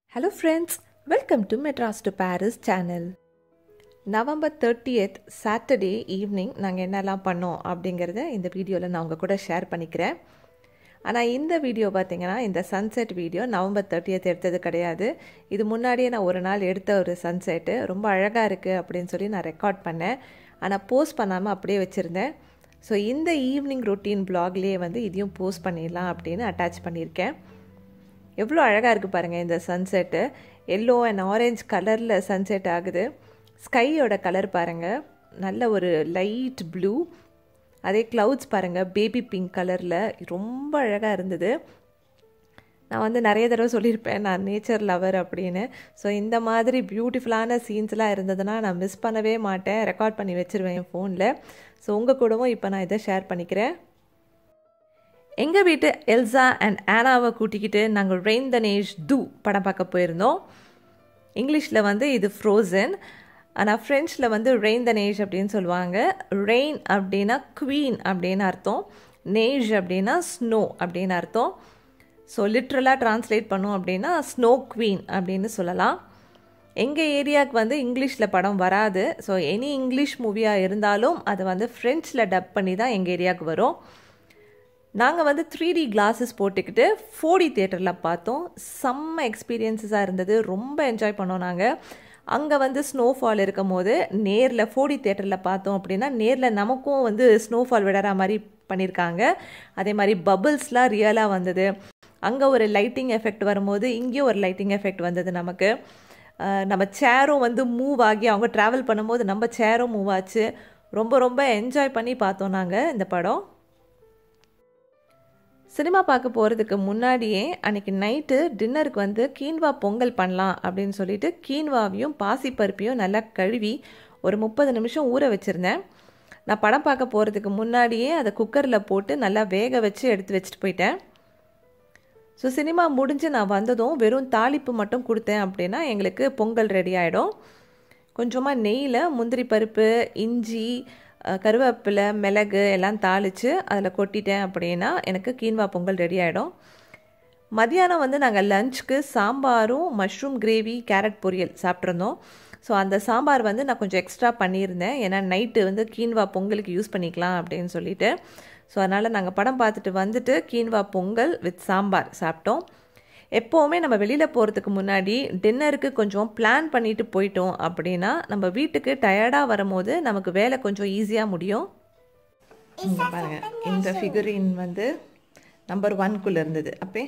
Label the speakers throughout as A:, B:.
A: Hello friends, welcome to Madras to Paris channel. November thirtieth Saturday evening நாங்கள் என்னெல்லாம் பண்ணோம் அப்படிங்கிறத இந்த வீடியோவில் நான் உங்கள் கூட ஷேர் பண்ணிக்கிறேன் ஆனால் இந்த வீடியோ பார்த்தீங்கன்னா இந்த சன்செட் வீடியோ நவம்பர் தேர்ட்டியத் எடுத்தது கிடையாது இது முன்னாடியே நான் ஒரு நாள் எடுத்த ஒரு சன்செட்டு ரொம்ப அழகாக இருக்குது அப்படின்னு சொல்லி நான் ரெக்கார்ட் பண்ணேன் ஆனால் போஸ்ட் பண்ணாமல் அப்படியே வச்சுருந்தேன் ஸோ இந்த ஈவினிங் ரொட்டீன் பிளாக்லேயே வந்து இதையும் போஸ்ட் பண்ணிடலாம் அப்படின்னு அட்டாச் பண்ணியிருக்கேன் எவ்வளோ அழகாக இருக்குது பாருங்கள் இந்த சன்செட்டு எல்லோ அண்ட் ஆரஞ்ச் கலரில் சன்செட் ஆகுது ஸ்கையோட கலர் பாருங்கள் நல்ல ஒரு லைட் ப்ளூ அதே க்ளவுட்ஸ் பாருங்கள் பேபி பிங்க் கலரில் ரொம்ப அழகாக இருந்தது நான் வந்து நிறைய தடவை சொல்லியிருப்பேன் நான் நேச்சர் லவர் அப்படின்னு ஸோ இந்த மாதிரி பியூட்டிஃபுல்லான சீன்ஸ்லாம் இருந்ததுன்னா நான் மிஸ் பண்ணவே மாட்டேன் ரெக்கார்ட் பண்ணி வச்சுருவேன் என் ஃபோனில் ஸோ உங்கள் கூடவும் இப்போ நான் இதை ஷேர் பண்ணிக்கிறேன் எங்கள் வீட்டு எல்சா அண்ட் ஆனாவை கூட்டிக்கிட்டு நாங்கள் ரெயின் தனேஷ் தூ படம் பார்க்க போயிருந்தோம் இங்கிலீஷில் வந்து இது ஃப்ரோசன் ஆனால் ஃப்ரெஞ்சில் வந்து ரெயின் தனேஷ் அப்படின்னு சொல்லுவாங்க ரெயின் அப்படின்னா குவீன் அப்படின்னு அர்த்தம் நேஷ் அப்படின்னா ஸ்னோ அப்படின்னு அர்த்தம் ஸோ லிட்ரலாக ட்ரான்ஸ்லேட் பண்ணோம் அப்படின்னா ஸ்னோ குவீன் அப்படின்னு சொல்லலாம் எங்கள் ஏரியாவுக்கு வந்து இங்கிலீஷில் படம் வராது ஸோ எனி இங்கிலீஷ் மூவியாக இருந்தாலும் அதை வந்து ஃப்ரெஞ்சில் டப் பண்ணி தான் எங்கள் ஏரியாவுக்கு வரும் நாங்கள் வந்து த்ரீ டி கிளாஸஸ் போட்டுக்கிட்டு ஃபோடி தேட்டரில் பார்த்தோம் செம்ம எக்ஸ்பீரியன்ஸஸாக இருந்தது ரொம்ப என்ஜாய் பண்ணோம் நாங்கள் அங்கே வந்து ஸ்னோஃபால் இருக்கும் போது நேரில் ஃபோடி தேட்டரில் பார்த்தோம் அப்படின்னா நேரில் நமக்கும் வந்து ஸ்னோஃபால் விடுற மாதிரி பண்ணியிருக்காங்க அதே மாதிரி பபிள்ஸ்லாம் ரியலாக வந்தது அங்கே ஒரு லைட்டிங் எஃபெக்ட் வரும்போது இங்கேயும் ஒரு லைட்டிங் எஃபெக்ட் வந்தது நமக்கு நம்ம சேரும் வந்து மூவ் ஆகி அவங்க ட்ராவல் பண்ணும்போது நம்ம சேரும் மூவ் ஆச்சு ரொம்ப ரொம்ப என்ஜாய் பண்ணி பார்த்தோம் நாங்கள் இந்த படம் சினிமா பார்க்க போகிறதுக்கு முன்னாடியே அன்றைக்கி நைட்டு டின்னருக்கு வந்து கீன்வா பொங்கல் பண்ணலாம் அப்படின்னு சொல்லிட்டு கீன்வாவையும் பாசிப்பருப்பையும் நல்லா கழுவி ஒரு முப்பது நிமிஷம் ஊற வச்சுருந்தேன் நான் படம் பார்க்க போகிறதுக்கு முன்னாடியே அதை குக்கரில் போட்டு நல்லா வேக வச்சு எடுத்து வச்சுட்டு போயிட்டேன் ஸோ சினிமா முடிஞ்சு நான் வந்ததும் வெறும் தாளிப்பு மட்டும் கொடுத்தேன் அப்படின்னா எங்களுக்கு பொங்கல் ரெடி ஆகிடும் கொஞ்சமாக நெய்யில் முந்திரி பருப்பு இஞ்சி கருவேப்பிலை மிளகு எல்லாம் தாளித்து அதில் கொட்டிட்டேன் அப்படின்னா எனக்கு கீன்வா பொங்கல் ரெடி ஆகிடும் மதியானம் வந்து நாங்கள் லஞ்சுக்கு சாம்பாரும் மஷ்ரூம் கிரேவி கேரட் பொரியல் சாப்பிட்ருந்தோம் ஸோ அந்த சாம்பார் வந்து நான் கொஞ்சம் எக்ஸ்ட்ரா பண்ணியிருந்தேன் ஏன்னா நைட்டு வந்து கீன்வா பொங்கலுக்கு யூஸ் பண்ணிக்கலாம் அப்படின்னு சொல்லிட்டு ஸோ அதனால் நாங்கள் படம் பார்த்துட்டு வந்துட்டு கீன்வா பொங்கல் வித் சாம்பார் சாப்பிட்டோம் எப்போவுமே நம்ம வெளியில் போகிறதுக்கு முன்னாடி டின்னருக்கு கொஞ்சம் பிளான் பண்ணிட்டு போயிட்டோம் அப்படின்னா நம்ம வீட்டுக்கு டயர்டாக வரும்போது நமக்கு வேலை கொஞ்சம் ஈஸியாக முடியும் இங்கே பாருங்கள் இந்த ஃபிகரின் வந்து நம்பர் ஒன்குள்ளே இருந்தது அப்பே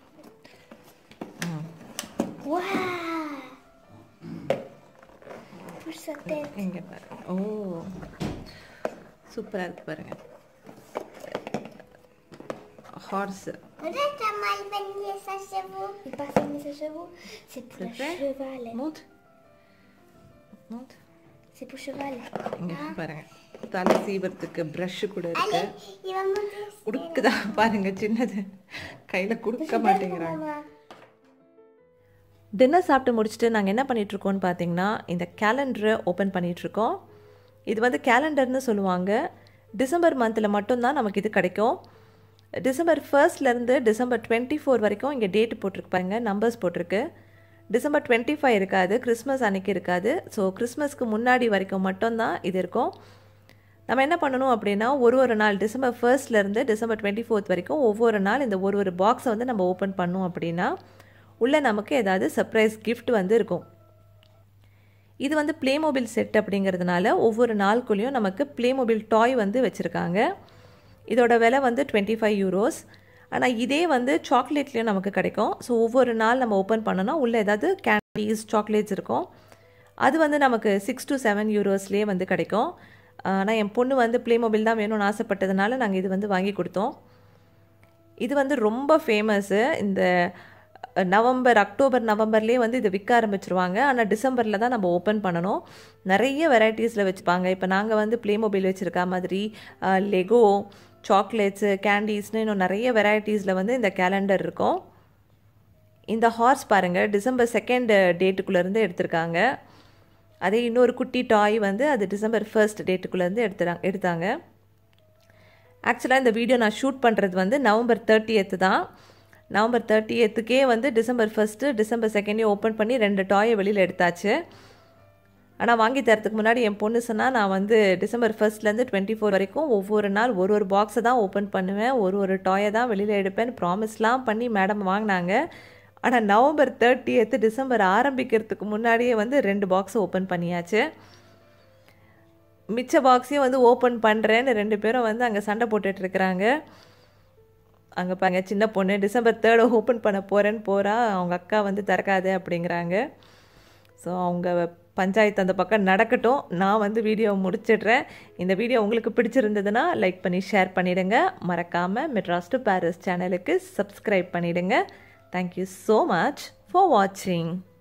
A: இங்கே பாருங்க ஓ சூப்பராக இருக்கு பாருங்க horse
B: Peut-être un mal baigné ça chez vous. Il passe un message chez vous. C'est pour le cheval.
A: Monte. Monte.
B: C'est pour cheval.
A: இங்க பாருங்க தலை சீவறதுக்கு ப்ரஷ் கூட இருக்கு
B: Allez, il va monter.
A: குடுக்குதா பாருங்க சின்னது கையில குடுக்க மாட்டேங்கிறாங்க டின்னர் சாப்பிட்டு முடிச்சுட்டு நாங்கள் என்ன பண்ணிகிட்ருக்கோம்னு பார்த்தீங்கன்னா இந்த கேலண்டரை ஓப்பன் பண்ணிகிட்ருக்கோம் இது வந்து கேலண்டர்னு சொல்லுவாங்க டிசம்பர் மந்தில் மட்டும்தான் நமக்கு இது கிடைக்கும் டிசம்பர் ஃபர்ஸ்ட்லேருந்து டிசம்பர் டுவெண்ட்டி ஃபோர் வரைக்கும் இங்கே டேட்டு போட்டிருக்கு பாருங்க நம்பர்ஸ் போட்டிருக்கு டிசம்பர் டுவெண்ட்டி ஃபைவ் இருக்காது கிறிஸ்மஸ் அன்றைக்கி இருக்காது ஸோ கிறிஸ்மஸ்க்கு முன்னாடி வரைக்கும் மட்டும்தான் இது இருக்கும் நம்ம என்ன பண்ணணும் அப்படின்னா ஒரு ஒரு நாள் டிசம்பர் ஃபர்ஸ்ட்லேருந்து டிசம்பர் டுவெண்ட்டி ஃபோர்த் வரைக்கும் ஒவ்வொரு நாள் இந்த ஒரு ஒரு பாக்ஸை வந்து நம்ம ஓப்பன் பண்ணோம் அப்படின்னா உள்ளே நமக்கு ஏதாவது சர்ப்ரைஸ் கிஃப்ட் வந்து இருக்கும் இது வந்து ப்ளேமொபைல் செட் அப்படிங்கிறதுனால ஒவ்வொரு நாளுக்குள்ளேயும் நமக்கு ப்ளேமொபைல் டாய் வந்து வச்சுருக்காங்க இதோட விலை வந்து டுவெண்ட்டி ஃபைவ் யூரோஸ் ஆனால் இதே வந்து சாக்லேட்லேயும் நமக்கு கிடைக்கும் ஸோ ஒவ்வொரு நாள் நம்ம ஓப்பன் பண்ணோன்னா உள்ளே ஏதாவது கேண்டீஸ் சாக்லேட்ஸ் இருக்கும் அது வந்து நமக்கு சிக்ஸ் டு செவன் யூரோஸ்லேயே வந்து கிடைக்கும் ஆனால் என் பொண்ணு வந்து ப்ளே மொபைல் தான் வேணும்னு ஆசைப்பட்டதுனால நாங்கள் இது வந்து வாங்கி கொடுத்தோம் இது வந்து ரொம்ப ஃபேமஸ்ஸு இந்த நவம்பர் அக்டோபர் நவம்பர்லேயே வந்து இதை விற்க ஆரம்பிச்சிருவாங்க ஆனால் டிசம்பரில் தான் நம்ம ஓப்பன் பண்ணணும் நிறைய வெரைட்டிஸில் வச்சுப்பாங்க இப்போ நாங்கள் வந்து ப்ளே மொபைல் வச்சுருக்க மாதிரி லெகோ சாக்லேட்ஸு கேண்டீஸ்னு இன்னும் நிறைய வெரைட்டிஸில் வந்து இந்த கேலண்டர் இருக்கும் இந்த ஹார்ஸ் பாருங்கள் டிசம்பர் செகண்ட் டேட்டுக்குள்ளேருந்து எடுத்திருக்காங்க அதே இன்னொரு குட்டி டாய் வந்து அது டிசம்பர் ஃபர்ஸ்ட் டேட்டுக்குள்ளேருந்து எடுத்துறாங்க எடுத்தாங்க ஆக்சுவலாக இந்த வீடியோ நான் ஷூட் பண்ணுறது வந்து நவம்பர் தேர்ட்டியத்து தான் நவம்பர் தேர்ட்டி எத்துக்கே வந்து டிசம்பர் ஃபஸ்ட்டு டிசம்பர் செகண்டே ஓப்பன் பண்ணி ரெண்டு டாயை வெளியில் எடுத்தாச்சு ஆனால் வாங்கி தரத்துக்கு முன்னாடி என் பொண்ணு சொன்னால் நான் வந்து டிசம்பர் ஃபர்ஸ்ட்லேருந்து டுவெண்ட்டி ஃபோர் வரைக்கும் ஒவ்வொரு நாள் ஒரு ஒரு பாக்ஸை தான் ஓப்பன் பண்ணுவேன் ஒரு ஒரு டாயை தான் வெளியில் எடுப்பேன் ப்ராமிஸ்லாம் பண்ணி மேடம் வாங்கினாங்க ஆனால் நவம்பர் தேர்ட்டியத்து டிசம்பர் ஆரம்பிக்கிறதுக்கு முன்னாடியே வந்து ரெண்டு பாக்ஸ் ஓப்பன் பண்ணியாச்சு மிச்ச பாக்ஸையும் வந்து ஓப்பன் பண்ணுறேன்னு ரெண்டு பேரும் வந்து அங்கே சண்டை போட்டுட்ருக்குறாங்க அங்கே பாருங்க சின்ன பொண்ணு டிசம்பர் தேர்டு ஓப்பன் பண்ண போகிறேன்னு போகிறா அவங்க அக்கா வந்து திறக்காது அப்படிங்கிறாங்க ஸோ அவங்க பஞ்சாயத்து அந்த பக்கம் நடக்கட்டும் நான் வந்து வீடியோ முடிச்சிடுறேன் இந்த வீடியோ உங்களுக்கு பிடிச்சிருந்ததுன்னா லைக் பண்ணி ஷேர் பண்ணிவிடுங்க மறக்காமல் மெட்ராஸ் டு பாரிஸ் சேனலுக்கு சப்ஸ்கிரைப் பண்ணிவிடுங்க தேங்க்யூ ஸோ மச் ஃபார் வாட்சிங்